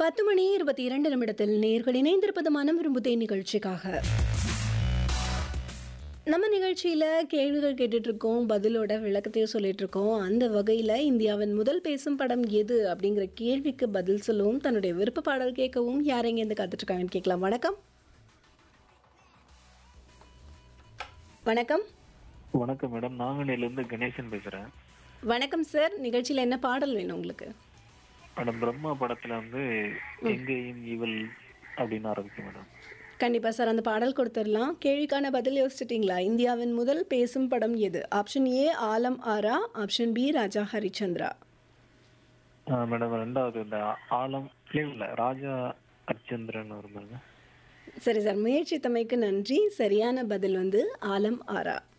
பத்து மணி இருபத்தி இரண்டு நிமிடத்தில் நேர்கள் இணைந்திருப்பது மனம் விரும்புதே நிகழ்ச்சிக்காக நம்ம நிகழ்ச்சியில் கேள்விகள் கேட்டுட்டு இருக்கோம் பதிலோட விளக்கத்தையும் சொல்லிட்டு இருக்கோம் அந்த வகையில் இந்தியாவின் முதல் பேசும் படம் எது அப்படிங்கிற கேள்விக்கு பதில் சொல்லவும் தன்னுடைய விருப்ப பாடல் கேட்கவும் யார் எங்கேருந்து காத்துட்டு இருக்காங்கன்னு கேட்கலாம் வணக்கம் வணக்கம் வணக்கம் மேடம் நாங்குநேரில இருந்து கணேசன் பேசுறேன் வணக்கம் சார் நிகழ்ச்சியில் என்ன பாடல் வேணும் உங்களுக்கு மேடம் பிரம்மா படத்துல வந்து எங்கேயும் இவள் அப்படின்னு ஆரம்பிக்கும் மேடம் கண்டிப்பாக சார் அந்த பாடல் கொடுத்துடலாம் கேள்விக்கான பதில் யோசிச்சிட்டிங்களா இந்தியாவின் முதல் பேசும் படம் எது option A Alam Ara option B Raja Harishchandra ஆ, மேடம் ரெண்டாவது இந்த ஆலம் இல்ல ராஜா அர்ச்சந்திரன் ஒரு மேடம் சரி சார் முயற்சி தமைக்கு நன்றி சரியான பதில் வந்து ஆலம் ஆரா